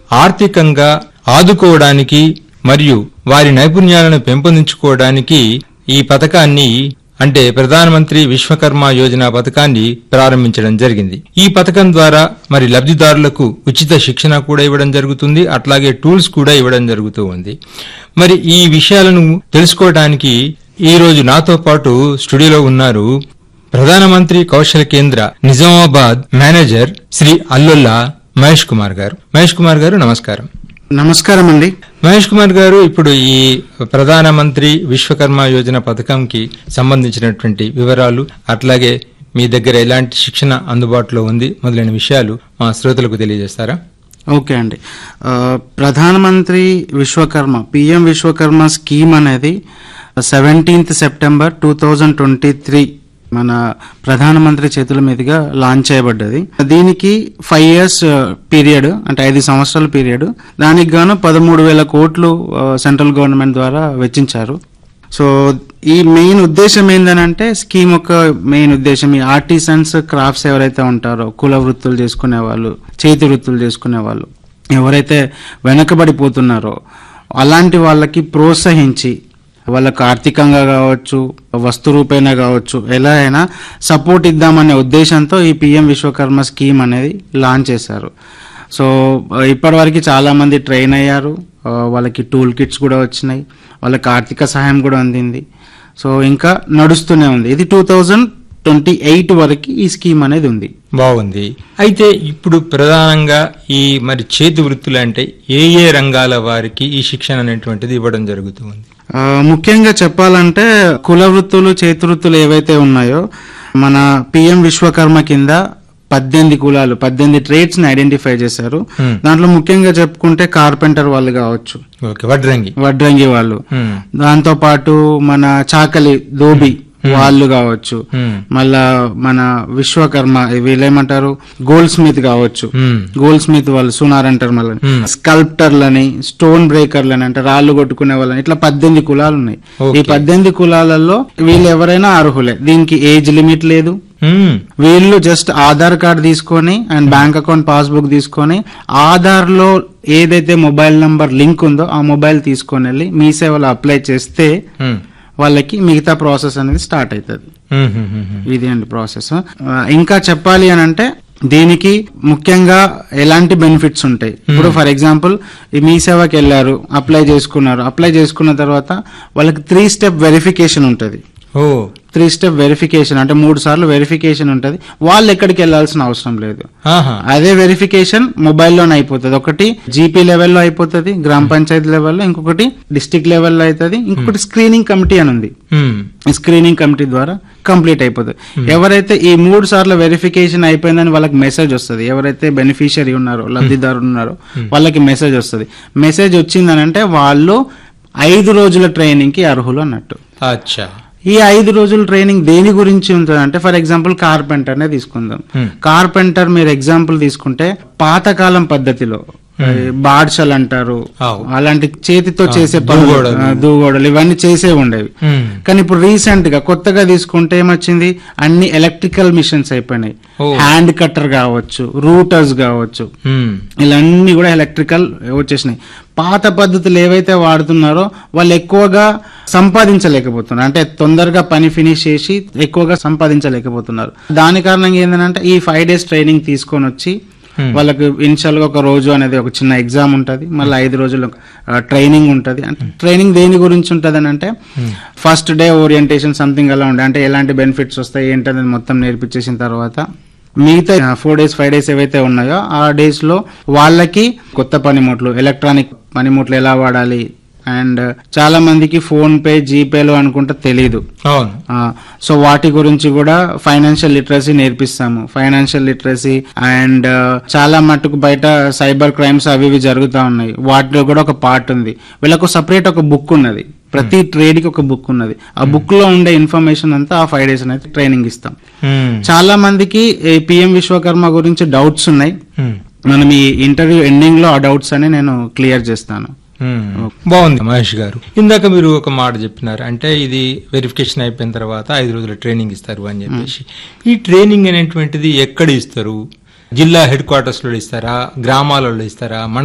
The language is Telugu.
ఆర్థికంగా ఆదుకోవడానికి మరియు వారి నైపుణ్యాలను పెంపొందించుకోవడానికి ఈ పథకాన్ని అంటే ప్రధానమంత్రి విశ్వకర్మ యోజన పథకాన్ని ప్రారంభించడం జరిగింది ఈ పథకం ద్వారా మరి లబ్ధిదారులకు ఉచిత శిక్షణ కూడా ఇవ్వడం జరుగుతుంది అట్లాగే టూల్స్ కూడా ఇవ్వడం జరుగుతూ ఉంది మరి ఈ విషయాలను తెలుసుకోవడానికి ఈ రోజు నాతో పాటు స్టూడియోలో ఉన్నారు ప్రధానమంత్రి కౌశల కేంద్ర నిజామాబాద్ మేనేజర్ శ్రీ అల్లుల్లా మహేష్ కుమార్ గారు మహేష్ కుమార్ గారు నమస్కారం నమస్కారం అండి మహేష్ కుమార్ గారు ఇప్పుడు ఈ ప్రధానమంత్రి విశ్వకర్మ యోజన పథకంకి సంబంధించినటువంటి వివరాలు అట్లాగే మీ దగ్గర ఎలాంటి శిక్షణ అందుబాటులో ఉంది మొదలైన విషయాలు మా శ్రోతలకు తెలియజేస్తారా ఓకే అండి ఆ, ప్రధానమంత్రి విశ్వకర్మ పిఎం విశ్వకర్మ స్కీమ్ అనేది seventeenth September two thousand twenty three మన ప్రధానమంత్రి చేతుల మీదుగా లాంచ్ చేయబడ్డది దీనికి ఫైవ్ ఇయర్స్ పీరియడ్ అంటే ఐదు సంవత్సరాల పీరియడ్ దానికి గాను పదమూడు వేల కోట్లు ఆ, సెంట్రల్ గవర్నమెంట్ ద్వారా వెచ్చించారు సో ఈ మెయిన్ ఉద్దేశం ఏంటంటే స్కీమ్ యొక్క మెయిన్ ఉద్దేశం ఈ ఆర్టిసన్స్ క్రాఫ్ట్స్ ఎవరైతే ఉంటారో కుల వృత్తులు చేసుకునే వాళ్ళు చేతి వృత్తులు చేసుకునే వాళ్ళు ఎవరైతే వెనకబడిపోతున్నారో అలాంటి వాళ్ళకి ప్రోత్సహించి వాళ్ళకు ఆర్థికంగా కావచ్చు వస్తు రూపేణా కావచ్చు ఎలా అయినా సపోర్ట్ ఇద్దామనే ఉద్దేశంతో ఈ పిఎం విశ్వకర్మ స్కీమ్ అనేది లాంచ్ చేశారు సో ఇప్పటివరకు చాలా మంది ట్రైన్ అయ్యారు ఆ, వాళ్ళకి టూల్ కిట్స్ కూడా వచ్చినాయి వాళ్ళకి ఆర్థిక సహాయం కూడా అందింది సో ఇంకా నడుస్తూనే ఉంది ఇది టూ థౌజండ్ ట్వంటీ ఎయిట్ వరకు ఈ స్కీమ్ అనేది ఉంది బాగుంది అయితే ఇప్పుడు ప్రధానంగా ఈ మరి చేతి వృత్తులు అంటే ఏ ఏ రంగాల వారికి ఈ శిక్షణ అనేటువంటిది ఇవ్వడం జరుగుతుంది ఆ, ముఖ్యంగా చెప్పాలంటే కుల వృత్తులు చేతి వృత్తులు ఏవైతే ఉన్నాయో మన పిఎం విశ్వకర్మ కింద పద్దెనిమిది కులాలు పద్దెనిమిది ట్రేడ్స్ ని ఐడెంటిఫై చేశారు Hmm. దాంట్లో ముఖ్యంగా చెప్పుకుంటే కార్పెంటర్ వాళ్ళు కావచ్చు ఓకే వడ్రంగి వడ్రంగి వాళ్ళు హ్మ్. దాంతో పాటు మన చాకలి దోబి వాళ్ళు కావచ్చు హ్మ్. మళ్ళా మన విశ్వకర్మ వీళ్ళేమంటారు గోల్డ్ స్మిత్ కావచ్చు హ్మ్. గోల్డ్ స్మిత్ వాళ్ళు సునార్ అంటారు మళ్ళీ Hmm. స్కల్ప్టర్లని స్టోన్ బ్రేకర్లని అంటే రాళ్ళు కొట్టుకునే వాళ్ళని ఇట్లా పద్దెనిమిది కులాలు ఉన్నాయి Okay. ఈ పద్దెనిమిది కులాలలో వీళ్ళు ఎవరైనా అర్హులే దీనికి ఏజ్ లిమిట్ లేదు హ్మ్. వీళ్ళు జస్ట్ ఆధార్ కార్డ్ తీసుకొని అండ్ బ్యాంక్ అకౌంట్ పాస్బుక్ తీసుకొని ఆధార్ లో ఏదైతే మొబైల్ నంబర్ లింక్ ఉందో ఆ మొబైల్ తీసుకొని వెళ్ళి మీ సేవలో అప్లై చేస్తే హ్మ్. వాళ్ళకి మిగతా ప్రాసెస్ అనేది స్టార్ట్ అవుతుంది హ్మ్. హ్మ్. హ్మ్. హ్మ్. ఇది అండి ప్రాసెస్ ఆ, ఇంకా చెప్పాలి అని అంటే దీనికి ముఖ్యంగా ఎలాంటి బెనిఫిట్స్ ఉంటాయి ఇప్పుడు ఫర్ ఎగ్జాంపుల్ ఈ మీ సేవకి వెళ్ళారు అప్లై చేసుకున్నారు అప్లై చేసుకున్న తర్వాత వాళ్ళకి త్రీ స్టెప్ వెరిఫికేషన్ ఉంటుంది ఓ త్రీ స్టెప్ వెరిఫికేషన్ అంటే మూడు సార్లు వెరిఫికేషన్ ఉంటుంది వాళ్ళు ఎక్కడికి వెళ్ళాల్సిన అవసరం లేదు ఆహా అదే వెరిఫికేషన్ మొబైల్లోనే అయిపోతుంది ఒకటి జీపీ లెవెల్లో అయిపోతుంది గ్రామ పంచాయతీ లెవెల్లో ఇంకొకటి డిస్టిక్ లెవెల్లో అవుతుంది ఇంకొకటి స్క్రీనింగ్ కమిటీ అని ఉంది హ్మ్. ఈ స్క్రీనింగ్ కమిటీ ద్వారా కంప్లీట్ అయిపోతుంది ఎవరైతే ఈ మూడు సార్లు వెరిఫికేషన్ అయిపోయిందని వాళ్ళకి మెసేజ్ వస్తుంది ఎవరైతే బెనిఫిషియరీ ఉన్నారో లబ్ధిదారు ఉన్నారో వాళ్ళకి మెసేజ్ వస్తుంది మెసేజ్ వచ్చిందని అంటే వాళ్ళు ఐదు రోజుల ట్రైనింగ్ కి అర్హులు అన్నట్టు అచ్చా ఈ ఐదు రోజుల ట్రైనింగ్ దేని గురించి ఉంటుంది అంటే ఫర్ ఎగ్జాంపుల్ కార్పెంటర్ నే తీసుకుందాం Hmm. కార్పెంటర్ మీరు ఎగ్జాంపుల్ తీసుకుంటే పాతకాలం పద్ధతిలో బాడ్షలు అంటారు అవు. అలాంటి చేతితో చేసే పనులు దూగోడలు. ఆ, దూగోడలు ఇవన్నీ చేసే ఉండేవి హ్మ్. కానీ ఇప్పుడు రీసెంట్ గా కొత్తగా తీసుకుంటే ఏమొచ్చింది అన్ని ఎలక్ట్రికల్ మిషన్స్ అయిపోయినాయి ఓ. హ్యాండ్ కట్టర్ కావచ్చు రూటర్స్ కావచ్చు హ్మ్. ఇలాన్నీ కూడా ఎలక్ట్రికల్ వచ్చేసినాయి పాత పద్ధతులు ఏవైతే వాడుతున్నారో వాళ్ళు ఎక్కువగా సంపాదించలేకపోతున్నారు అంటే తొందరగా పని ఫినిష్ చేసి ఎక్కువగా సంపాదించలేకపోతున్నారు దాని కారణంగా ఏంటంటే ఈ ఫైవ్ డేస్ ట్రైనింగ్ తీసుకొని వచ్చి Hmm. వాళ్ళకి ఇనిషియల్ గా ఒక రోజు అనేది ఒక చిన్న ఎగ్జామ్ ఉంటది మళ్ళీ ఐదు రోజులు ట్రైనింగ్ ఉంటది అంటే ట్రైనింగ్ దేని గురించి ఉంటది అని అంటే ఫస్ట్ డే ఓరియంటేషన్ సంథింగ్ అలా ఉండే అంటే ఎలాంటి బెనిఫిట్స్ వస్తాయి ఏంటనేది మొత్తం నేర్పించేసిన తర్వాత మిగతా ఫోర్ డేస్ ఫైవ్ డేస్ ఏవైతే ఉన్నాయో ఆ డేస్ లో వాళ్ళకి కొత్త పనిముట్లు ఎలక్ట్రానిక్ పనిముట్లు ఎలా వాడాలి అండ్ చాలా మందికి ఫోన్ పే జీపేలు అనుకుంటే తెలీదు అవును ఆ, సో వాటి గురించి కూడా ఫైనాన్షియల్ లిటరసీ నేర్పిస్తాము ఫైనాన్షియల్ లిటరసీ అండ్ చాలా మట్టుకు బయట సైబర్ క్రైమ్స్ అవి ఇవి జరుగుతూ ఉన్నాయి వాటిలో కూడా ఒక పార్ట్ ఉంది వీళ్ళకు సపరేట్ ఒక బుక్ ఉన్నది ప్రతి ట్రేడ్ కి ఒక బుక్ ఉన్నది ఆ బుక్ లో ఉండే ఇన్ఫర్మేషన్ అంతా ఆ ఫైవ్ డేస్ అనేది ట్రైనింగ్ ఇస్తాం హ్మ్. చాలా మందికి పిఎం విశ్వకర్మ గురించి డౌట్స్ ఉన్నాయి హ్మ్. మనం ఈ ఇంటర్వ్యూ ఎండింగ్ లో ఆ డౌట్స్ అని నేను క్లియర్ చేస్తాను మ్మ్. బాగుంది మహేష్ గారు ఇందాక మీరు ఒక మాట చెప్పినారు అంటే ఇది వెరిఫికేషన్ అయిపోయిన తర్వాత ఐదు రోజుల ట్రైనింగ్ ఇస్తారు అని చెప్పేసి ఈ ట్రైనింగ్ అనేటువంటిది ఎక్కడ ఇస్తారు జిల్లా హెడ్ క్వార్టర్స్ లో ఇస్తారా గ్రామాలలో ఇస్తారా